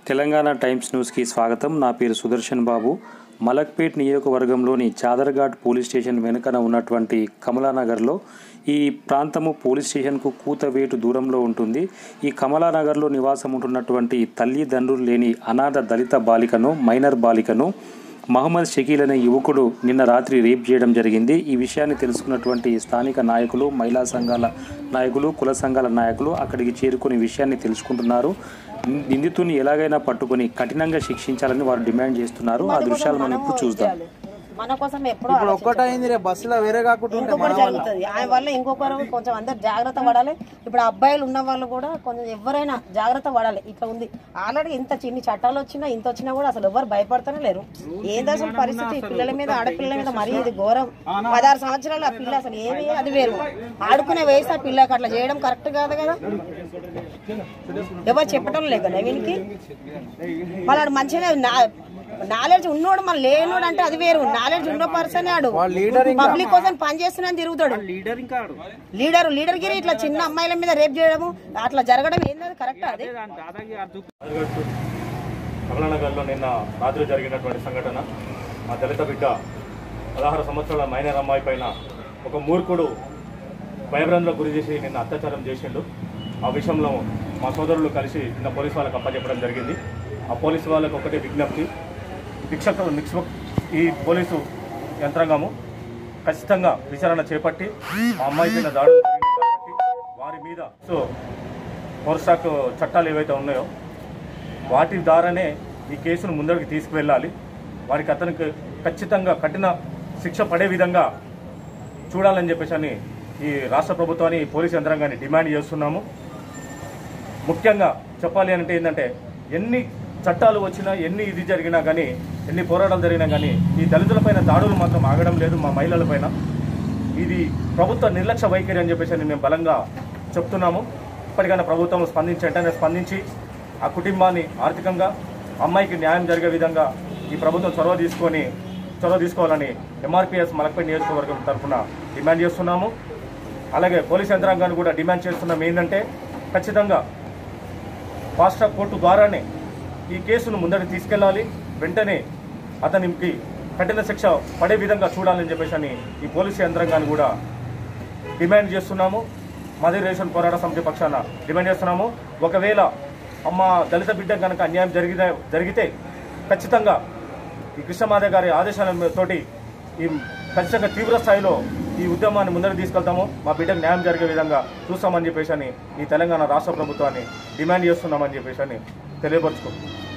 Telangana times న్యూస్కి స్వాగతం నా పేరు సుదర్శన్ బాబు మలక్పేట్ నియోజకవర్గంలోని చాదర్ఘాట్ పోలీస్ స్టేషన్ వెనుకన ఉన్నటువంటి కమలానగర్లో ఈ ప్రాంతము పోలీస్ స్టేషన్కు కూతవేటు దూరంలో ఉంటుంది ఈ కమలానగర్లో నివాసం ఉంటున్నటువంటి తల్లిదండ్రులు లేని అనాథ దళిత బాలికను మైనర్ బాలికను మహమ్మద్ షకీల్ అనే యువకుడు నిన్న రాత్రి రేప్ చేయడం జరిగింది ఈ విషయాన్ని తెలుసుకున్నటువంటి స్థానిక నాయకులు మహిళా సంఘాల నాయకులు కుల సంఘాల నాయకులు అక్కడికి చేరుకుని విషయాన్ని తెలుసుకుంటున్నారు నిందితుని ఎలాగైనా పట్టుకొని కఠినంగా శిక్షించాలని వారు డిమాండ్ చేస్తున్నారు ఆ దృశ్యాలు మనం ఇప్పుడు చూద్దాం మన కోసం ఎప్పుడో ఇప్పుడు ఒక్కటైంది రే బస్సులో వేరే కాకుండా ఉంటే ఇంకొకటి జరుగుతుంది ఆయన వల్ల ఇంకొకరు కొంచెం అందరు జాగ్రత్త పడాలి ఇప్పుడు అబ్బాయిలు ఉన్న వాళ్ళు కూడా కొంచెం ఎవరైనా జాగ్రత్త పడాలి ఇట్లా ఉంది ఆల్రెడీ ఇంత చిన్ని చట్టాలు వచ్చినా ఇంత వచ్చినా కూడా అసలు ఎవరు భయపడతానే లేరు ఏంది అసలు పరిస్థితి ఈ పిల్లల మీద ఆడపిల్లల మీద మరీ ఇది ఘోరం పదహారు సంవత్సరాలు ఆ పిల్ల అసలు ఏమి అది వేరు ఆడుకునే వయసు ఆ పిల్లకి అట్లా చేయడం కరెక్ట్ కాదు కదా ఎవరు చెప్పటం లేదు కదా వీనికి వాళ్ళు మంచిగా నాలెడ్జ్ ఉన్నోడు మన లేనోడు అంటే అది వేరు నాలెడ్జ్ ఉన్న పర్సన్ ఆడు పబ్లిక్ కోసం పని చేస్తున్నా తిరుగుతాడు లీడర్ ఇంకా లీడర్ లీడర్ గిరి ఇట్లా చిన్న అమ్మాయిల మీద రేప్ చేయడము అట్లా జరగడం ఏంది కరెక్ట్ అది అరగట్టు కమలానగర్లో నిన్న రాత్రి జరిగినటువంటి సంఘటన మా దళిత బిడ్డ పదహారు సంవత్సరాల మైనర్ అమ్మాయి పైన ఒక మూర్ఖుడు భయభ్రాంతులకు గురి చేసి నిన్న అత్యాచారం చేసిండు ఆ విషయంలో మా సోదరులు కలిసి నిన్న పోలీసు వాళ్ళకి అప్పచెప్పడం జరిగింది ఆ పోలీసు వాళ్ళకి ఒకటే విజ్ఞప్తి శిక్షకులు నిక్ష ఈ పోలీసు యంత్రాంగము ఖచ్చితంగా విచారణ చేపట్టి ఆ అమ్మాయి పైన దాడులు జరిగినాయి కాబట్టి వారి మీద సో పౌరశాఖ చట్టాలు ఏవైతే ఉన్నాయో వాటి ద్వారానే ఈ కేసును ముందరికి తీసుకువెళ్ళాలి వారికి అతనికి ఖచ్చితంగా కఠిన శిక్ష పడే విధంగా చూడాలని చెప్పేసి అని ఈ రాష్ట్ర ప్రభుత్వాన్ని ఈ పోలీస్ యంత్రాంగాన్ని డిమాండ్ చేస్తున్నాము ముఖ్యంగా చెప్పాలి అంటే ఏంటంటే ఎన్ని చట్టాలు వచ్చినా ఎన్ని ఇది జరిగినా కానీ ఎన్ని పోరాటాలు జరిగినా కానీ ఈ దళితులపైన దాడులు మాత్రం ఆగడం లేదు మా మహిళలపైన ఇది ప్రభుత్వ నిర్లక్ష్య వైఖరి అని చెప్పేసి అని మేము బలంగా చెప్తున్నాము ఇప్పటికైనా ప్రభుత్వం స్పందించి వెంటనే స్పందించి ఆ కుటుంబాన్ని ఆర్థికంగా అమ్మాయికి న్యాయం జరిగే విధంగా ఈ ప్రభుత్వం చొరవ తీసుకొని చొరవ తీసుకోవాలని ఎంఆర్పిఎస్ మలక్పేట నియోజకవర్గం తరఫున డిమాండ్ చేస్తున్నాము అలాగే పోలీస్ యంత్రాంగాన్ని కూడా డిమాండ్ చేస్తున్నాం ఏంటంటే ఖచ్చితంగా ఫాస్ట్ ట్రాక్ కోర్టు ద్వారానే ఈ కేసును ముందరికి తీసుకెళ్లాలి వెంటనే అతనికి కఠిన శిక్ష పడే విధంగా చూడాలని చెప్పేసి అని ఈ పోలీసు యంత్రాంగాన్ని కూడా డిమాండ్ చేస్తున్నాము మదర్ రేషన్ పోరాట సమితి పక్షాన డిమాండ్ చేస్తున్నాము ఒకవేళ అమ్మ దళిత బిడ్డ కనుక అన్యాయం జరిగితే జరిగితే ఖచ్చితంగా ఈ కృష్ణమాధవ్ గారి ఆదేశాలతోటి ఈ ఖచ్చితంగా తీవ్ర స్థాయిలో ఈ ఉద్యమాన్ని ముందరకు తీసుకెళ్తాము మా బిడ్డకు న్యాయం జరిగే విధంగా చూస్తామని చెప్పేసి అని ఈ తెలంగాణ రాష్ట్ర ప్రభుత్వాన్ని డిమాండ్ చేస్తున్నామని చెప్పేసి అని తెలియపరుచుకుంటున్నాం